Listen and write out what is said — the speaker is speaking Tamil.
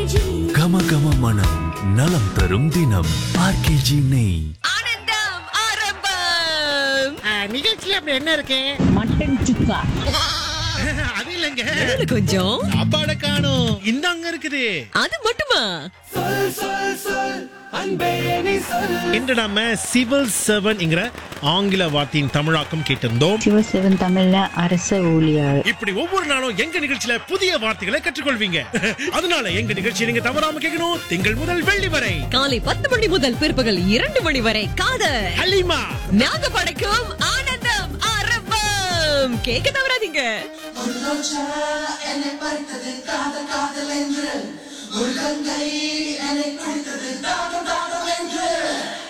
கம கம மனம் நலம் தரும் தினம் ஆர்கேஜி நெய் ஆனந்தம் ஆரம்பம் ஆ, நிகழ்ச்சியில அப்படி என்ன இருக்கு மட்டன் சுக்கா அது இல்லைங்க இதுல கொஞ்சம் சாப்பாட காணும் இந்தாங்க இருக்குது அது மட்டுமா இன்று நாம சிவில் சர்வன்ங்கிற ஆங்கில வார்த்தையின் தமிழாக்கம் கேட்டிருந்தோம் சிவசிவன் தமிழ்ல அரச ஊழியர் இப்படி ஒவ்வொரு நாளும் எங்க நிகழ்ச்சியில புதிய வார்த்தைகளை கற்றுக்கொள்வீங்க அதனால எங்க நிகழ்ச்சியை நீங்க தவறாம கேட்கணும் திங்கள் முதல் வெள்ளி வரை காலை பத்து மணி முதல் பிற்பகல் இரண்டு மணி வரை காதல் ஹலிமா நாங்க படைக்கும் ஆனந்தம் ஆரம்பம் கேட்க தவறாதீங்க என்னை பறித்தது காதல் காதல் என்று முருகங்கை என்னை குடித்தது தாகம் தாகம் என்று